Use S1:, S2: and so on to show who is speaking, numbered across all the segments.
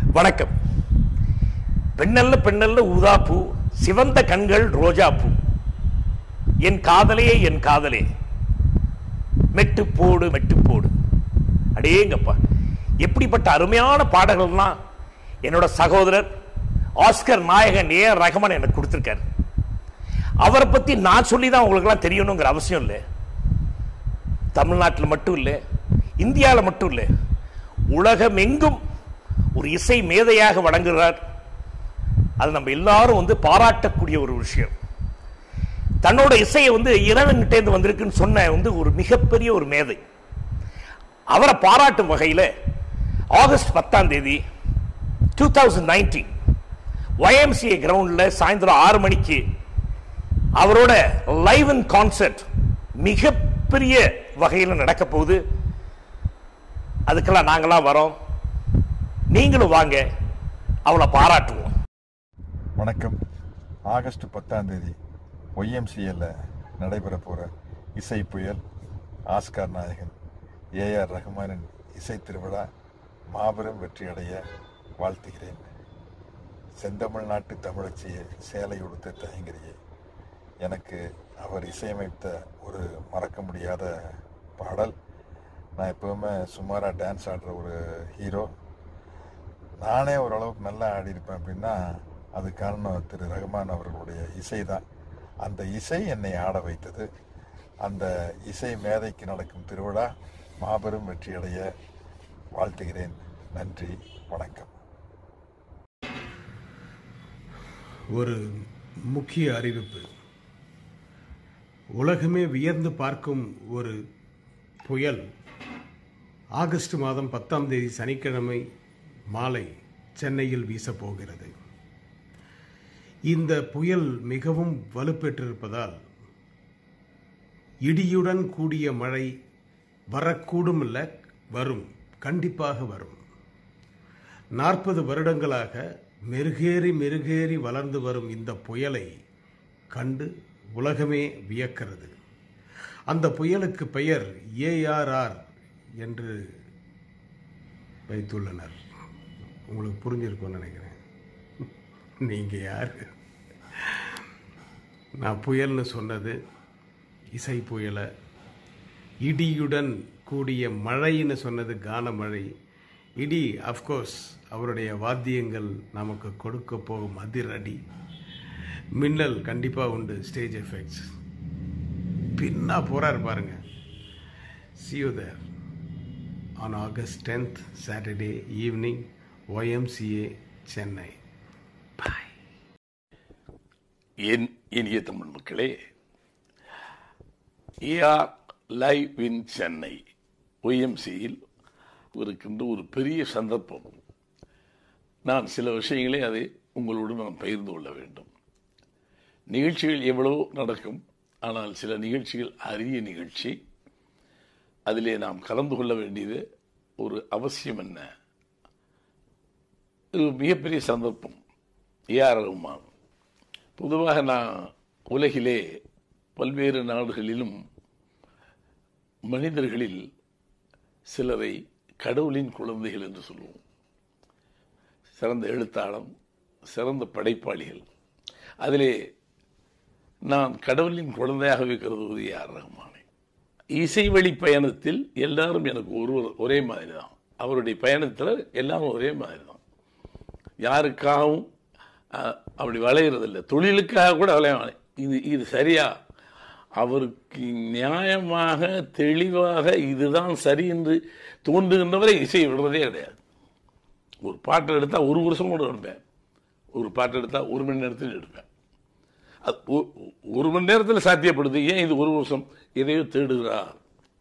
S1: வணக்கம் பெண்ணல்ல பெண்ணல்ல ஊதாப்பூ சிவந்த கண்கள் ரோஜா பூ என் காதலே என் காதலே மெட்டு போடு மெட்டு போடு அடேங்கப்பா எப்படிப்பட்ட அருமையான பாடல்கள்லாம் என்னோட சகோதரர் ஆஸ்கர் நாயகன் ஏ ஆர் ரஹ்மான் எனக்கு கொடுத்துருக்காரு அவரை பத்தி நான் சொல்லி தான் உங்களுக்குலாம் தெரியணுங்கிற அவசியம் இல்லை தமிழ்நாட்டில் மட்டும் இல்லை இந்தியாவில் மட்டும் இல்லை உலகம் எங்கும் ஒரு இசை மேதையாக வழங்குகிறார் அது நம்ம எல்லாரும் வந்து பாராட்டக்கூடிய ஒரு விஷயம் தன்னோட இசையை வந்து இறைவன்கிட்டேருந்து வந்திருக்குன்னு சொன்ன வந்து ஒரு மிகப்பெரிய ஒரு மேதை அவரை பாராட்டும் வகையில் ஆகஸ்ட் பத்தாம் தேதி டூ தௌசண்ட் நைன்டீன் ஒய்எம்சிஏ கிரவுண்டில் சாயந்தரம் ஆறு மணிக்கு அவரோட லைவ் அண்ட் கான்சர்ட் மிகப்பெரிய வகையில் நடக்க போகுது அதுக்கெல்லாம் நாங்களாம் வரோம் நீங்களும் வாங்க அவளை பாராட்டுவோம்
S2: வணக்கம் ஆகஸ்ட் பத்தாம் தேதி ஒய்எம்சிஎல்ல நடைபெற போகிற இசை புயல் ஆஸ்கார் நாயகன் ஏஆர் ரஹ்மானின் இசை திருவிழா மாபெரும் வெற்றியடைய வாழ்த்துகிறேன் செந்தமிழ்நாட்டு தமிழச்சியை சேலை உடுத்த தயங்கிரியே எனக்கு அவர் இசையமைத்த ஒரு மறக்க முடியாத பாடல் நான் எப்போவுமே சுமாராக டான்ஸ் ஆடுற ஒரு ஹீரோ நானே ஓரளவுக்கு நல்லா ஆடியிருப்பேன் அப்படின்னா அது காரணம் திரு ரஹ்மான் அவர்களுடைய இசை தான் அந்த இசை என்னை ஆட வைத்தது அந்த இசை மேதைக்கு நடக்கும் திருவிழா மாபெரும் வெற்றியடைய வாழ்த்துகிறேன் நன்றி வணக்கம்
S3: ஒரு முக்கிய அறிவிப்பு உலகமே வியந்து பார்க்கும் ஒரு புயல் ஆகஸ்ட் மாதம் பத்தாம் தேதி சனிக்கிழமை மாலை சென்னையில் வீசப்போகிறது இந்த புயல் மிகவும் வலுப்பெற்றிருப்பதால் இடியுடன் கூடிய மழை வரக்கூடும் இல்ல வரும் கண்டிப்பாக வரும் நாற்பது வருடங்களாக மெருகேறி மெருகேறி வளர்ந்து வரும் இந்த புயலை கண்டு உலகமே வியக்கிறது அந்த புயலுக்கு பெயர் ஏஆர்ஆர் என்று வைத்துள்ளனர் உங்களுக்கு புரிஞ்சிருக்கும்னு நினைக்கிறேன் நீங்க யார் நான் புயல்னு சொன்னது இசை புயலை இடியுடன் கூடிய மழைன்னு சொன்னது கானமழை இடி அஃப்கோர்ஸ் அவருடைய வாத்தியங்கள் நமக்கு கொடுக்க போகும் அதிரடி மின்னல் கண்டிப்பாக உண்டு ஸ்டேஜ் எஃபெக்ட்ஸ் பின்னா போறார் பாருங்க see you there on August 10th, Saturday evening, YMCA, Chennai. Bye.
S4: என் இனிய தமிழ் மக்களே ஏஆர் லைவ் இன் சென்னை ஒய்எம்சியில் இருக்கின்ற ஒரு பெரிய சந்தர்ப்பம் நான் சில விஷயங்களை அதை உங்களோடு நான் பகிர்ந்து கொள்ள வேண்டும் நிகழ்ச்சிகள் எவ்வளவோ நடக்கும் ஆனால் சில நிகழ்ச்சிகள் அரிய நிகழ்ச்சி அதிலே நாம் கலந்து கொள்ள வேண்டியது ஒரு அவசியம் என்ன இது ஒரு மிகப்பெரிய சந்தர்ப்பம் ஏஆர் ரகுமான் பொதுவாக நான் உலகிலே பல்வேறு நாடுகளிலும் மனிதர்களில் சிலரை கடவுளின் குழந்தைகள் என்று சொல்லுவோம் சிறந்த எழுத்தாளம் சிறந்த படைப்பாளிகள் அதிலே நான் கடவுளின் குழந்தையாகவே கருதுவது யார் ரஹ்மானை இசை வழி பயணத்தில் எல்லாரும் எனக்கு ஒருவர் ஒரே மாதிரி தான் அவருடைய பயணத்தில் எல்லாரும் ஒரே மாதிரி தான் யாருக்காகவும் அஹ், அப்படி வளையறதில்லை தொழிலுக்காக கூட வளைய இது இது சரியா அவருக்கு நியாயமாக தெளிவாக இதுதான் சரி என்று தோன்றுகின்றவரை இசை விடுறதே கிடையாது ஒரு பாட்டு எடுத்தால் ஒரு வருஷம் கூட எடுப்பேன் ஒரு பாட்டு எடுத்தால் ஒரு மணி நேரத்தில் எடுப்பேன் அது ஒ- ஒரு மணி நேரத்தில் சாத்தியப்படுது ஏன் இது ஒரு வருஷம் எதையோ தேடுகிறார்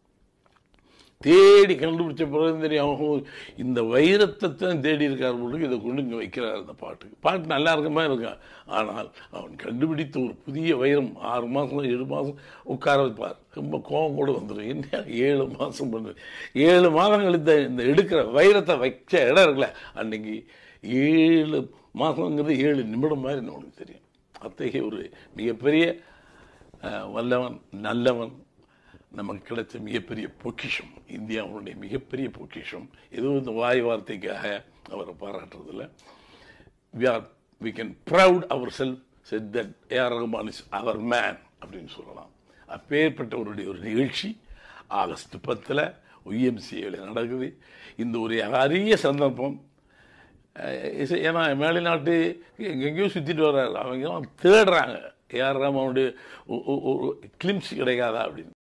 S4: தேடி கண்டுபிடிச்ச பிறகு தெரியும் அவன் இந்த வைரத்தை தான் தேடி இருக்கார் பொழுது இதை கொண்டு இங்கே வைக்கிறார் அந்த பாட்டுக்கு பாட்டு நல்லா இருக்க மாதிரி இருக்கான் ஆனால் அவன் கண்டுபிடித்த ஒரு புதிய வைரம் ஆறு மாதம் ஏழு மாதம் உட்கார வைப்பார் ரொம்ப கோபம் கூட வந்துடும் என்ன ஏழு மாதம் பண்ணு ஏழு மாதம் கழித்த இந்த எடுக்கிற வைரத்தை வைச்ச இடம் இருக்குல்ல அன்னைக்கு ஏழு மாதங்கிறது ஏழு நிமிடம் மாதிரி நம்மளுக்கு தெரியும் அத்தகைய ஒரு மிகப்பெரிய அஹ், வல்லவன் நல்லவன் நமக்கு கிடைச்ச மிகப்பெரிய பொக்கிஷம் இந்தியாவுடைய மிகப்பெரிய பொக்கிஷம் ஏதோ இந்த வாய் வார்த்தைக்காக அவரை பாராட்டுறதில்ல we are we can proud ourselves said that AR Rahman is our man அப்படின்னு சொல்லலாம் அப்பேற்பட்டவருடைய ஒரு நிகழ்ச்சி ஆகஸ்ட் பத்தில் ஒய்எம்சிஏவில் நடக்குது இந்த ஒரு அரிய சந்தர்ப்பம் அஹ் இசை- ஏன்னா மேலிநாட்டு எங்கெங்கேயோ சுற்றிட்டு வர்றாரு அவங்க எல்லாம் தேடுறாங்க ஏஆர் ரஹ்மானுடைய ஒ- ஒ- ஒரு கிளிம்ஸ் கிடைக்காதா அப்படின்னு